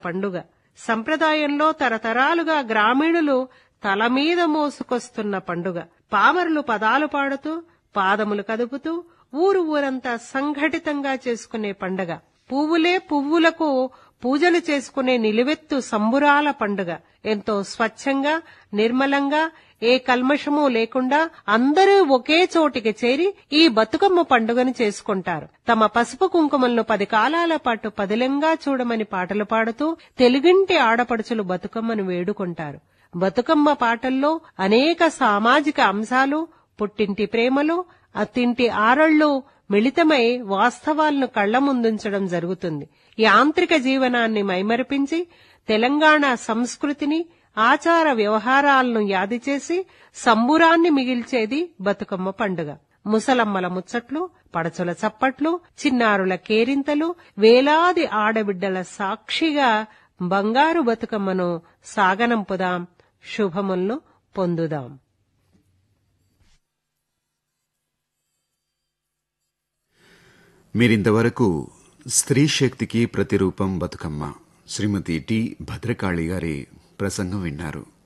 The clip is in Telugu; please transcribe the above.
పండుగ సంప్రదాయంలో తరతరాలుగా గ్రామీణులు తల మీద మోసుకొస్తున్న పండుగ పామరులు పదాలు పాడుతూ పాదములు కదుపుతూ ఊరు ఊరంతా సంఘటితంగా చేసుకునే పండుగ పువ్వులే పువ్వులకు పూజలు చేసుకునే నిలువెత్తు సంబురాల పండుగ ఎంతో స్వచ్ఛంగా నిర్మలంగా ఏ కల్మషము లేకుండా అందరూ ఒకే చోటికి చేరి ఈ బతుకమ్మ పండుగను చేసుకుంటారు తమ పసుపు కుంకుమలను పది కాలాల పాటు పదిలంగా చూడమని పాటలు పాడుతూ తెలుగింటి ఆడపడుచులు బతుకమ్మను వేడుకుంటారు బతుకమ్మ పాటల్లో అనేక సామాజిక అంశాలు పుట్టింటి ప్రేమలు అత్తింటి ఆరళ్లు మిళితమై వాస్తవాలను కళ్ల ముందుంచడం జరుగుతుంది యాంత్రిక జీవనాన్ని మైమరిపించి తెలంగాణ సంస్కృతిని ఆచార వ్యవహారాలను యాది చేసి సంబురాన్ని మిగిల్చేది బతుకమ్మ పండుగ ముసలమ్మల ముచ్చట్లు పడచుల చప్పట్లు చిన్నారుల కేరింతలు వేలాది ఆడబిడ్డల సాక్షిగా బంగారు బతుకమ్మను సాగనంపుదాం శుభములను పొందుదాం మీరింతవరకు స్త్రీ శక్తికి ప్రతిరూపం బతుకమ్మ శ్రీమతి టి భద్రకాళి గారి ప్రసంగం విన్నారు